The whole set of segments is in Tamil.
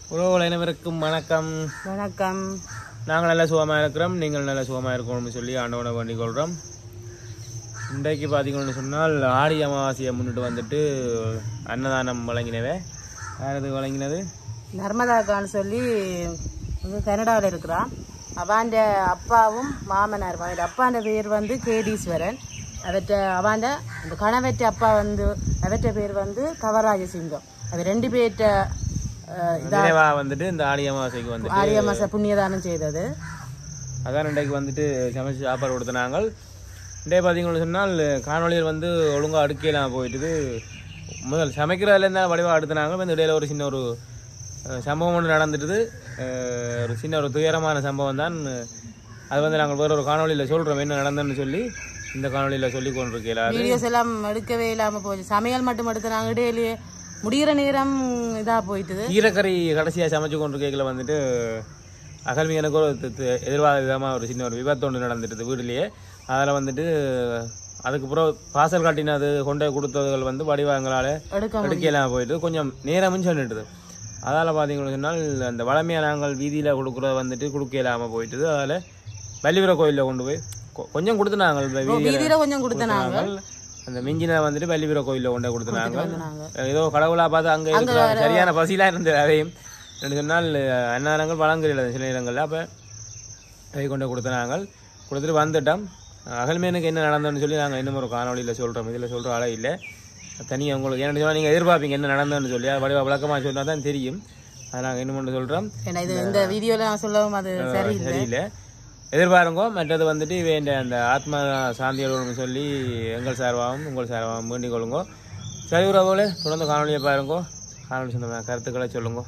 உறவுகள் அனைவருக்கும் வணக்கம் வணக்கம் நாங்கள் நல்ல சுகமாக இருக்கிறோம் நீங்கள் நல்ல சுகமாக இருக்கணும்னு சொல்லி ஆண்டவனை வேண்டிக் கொள்கிறோம் இன்றைக்கு பார்த்தீங்கன்னு சொன்னால் ஆடி அமாவாசையை முன்னிட்டு வந்துட்டு அன்னதானம் வழங்கினவே யாரது வழங்கினது நர்மதாக்கான்னு சொல்லி வந்து கனடாவில் இருக்கிறான் அவாண்ட அப்பாவும் மாமனார் அவன் அப்பாண்ட பேர் வந்து கேடீஸ்வரன் அவற்ற அவாண்ட அந்த கணவற்ற அப்பா வந்து அவற்ற பேர் வந்து கவராஜ சிங்கம் அவ ரெண்டு பேர்ட்ட அஹ், இதா நினைவாக வந்துட்டு இந்த ஆடி அமாவாசைக்கு வந்துட்டு ஆரிய மாச புண்ணியதானம் செய்தது அதான் இன்றைக்கு வந்துட்டு சமைச்சு சாப்பாடு கொடுத்த நாங்கள் இன்றைய பார்த்தீங்கன்னு சொன்னால் காணொளியில் வந்து ஒழுங்காக அடுக்கையெல்லாம் போயிட்டுது முதல் சமைக்கிறதுல இருந்தால் வடிவாக அடுத்தினாங்க இந்த இடையில ஒரு சின்ன ஒரு அஹ், சம்பவம் ஒன்று நடந்துட்டுது அஹ், ஒரு சின்ன ஒரு துயரமான சம்பவம் தான் அது வந்து நாங்கள் வேற ஒரு காணொளியில் சொல்கிறோம் என்ன நடந்ததுன்னு சொல்லி இந்த காணொளியில் சொல்லி கொண்டிருக்கிறாரு வீடியோஸ் எல்லாம் எடுக்கவே இல்லாம போச்சு சமையல் மட்டும் எடுத்து நாங்கள் இடையிலேயே முடிகிற நேரம் இதா போயிட்டுது கீரைக்கறி கடைசியாக சமைச்சு கொண்டு கேட்கல வந்துட்டு அகல்வி எனக்கு ஒரு தி- தி- எதிர்பாராத விதமாக ஒரு சின்ன ஒரு விபத்து ஒன்று நடந்துட்டுது வீட்டிலேயே அதில் வந்துட்டு அதுக்கப்புறம் பாசல் காட்டினது கொண்டு போய் கொடுத்ததுகள் வந்து வடிவாங்களால் எடுக்க எடுக்கலாம் போயிட்டு கொஞ்சம் நேரமும் சொல்லிட்டுது அதால் பார்த்தீங்கன்னு சொன்னால் அந்த வளமையாக நாங்கள் வீதியில் கொடுக்குறத வந்துட்டு கொடுக்க இல்லாமல் போயிட்டுது அதில் வள்ளிவர கோயிலில் கொண்டு போய் கொ- கொஞ்சம் கொடுத்துனாங்க வீதியில் வீதியில கொஞ்சம் கொடுத்த நாங்க அந்த மிஞ்சினை வந்துட்டு வள்ளிவர கோயிலில் கொண்டு போய் கொடுத்துனாங்க நாங்க ஏதோ கடவுளா பார்த்து அங்க இருக்கிற சரியான பசிலாம் இருந்தது அதையும் ரெண்டு சொன்னால் அன்னதானங்கள் வழங்கல சில இடங்கள்ல அப்ப அதை கொண்டு கொடுத்த நாங்கள் கொடுத்துட்டு வந்துட்டோம் அகல்மேனுக்கு என்ன நடந்ததுன்னு சொல்லி நாங்கள் இன்னும் ஒரு காணொலியில் சொல்கிறோம் இதில் சொல்கிற ஆளே இல்லை தனியாக உங்களுக்கு என்ன சொன்னால் நீங்கள் எதிர்பார்ப்பீங்க என்ன நடந்ததுன்னு சொல்லி அது வடிவா விளக்கமாக சொன்னால் தான் தெரியும் அதை நாங்கள் இன்னும் ஒன்று சொல்கிறோம் ஏன்னா இது இந்த வீடியோல நான் சொல்லவும் அது சரியில்லை சரியில்லை எதிர்பாருங்கோ மற்றது வந்துட்டு வேண்ட அந்த ஆத்மா சாந்தியோடு சொல்லி எங்கள் சார்பாகவும் உங்கள் சார்பாகவும் வேண்டிக் கொள்ளுங்கோ சரி உறவுகளே தொடர்ந்து காணொலியை பாருங்கோ காணொலி சொந்த கருத்துக்களை சொல்லுங்க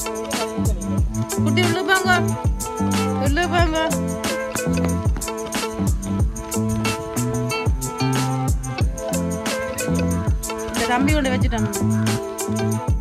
குட்டி உள்ள போங்க உள்ள போங்க கம்பி கொண்டு வச்சுட்டோம்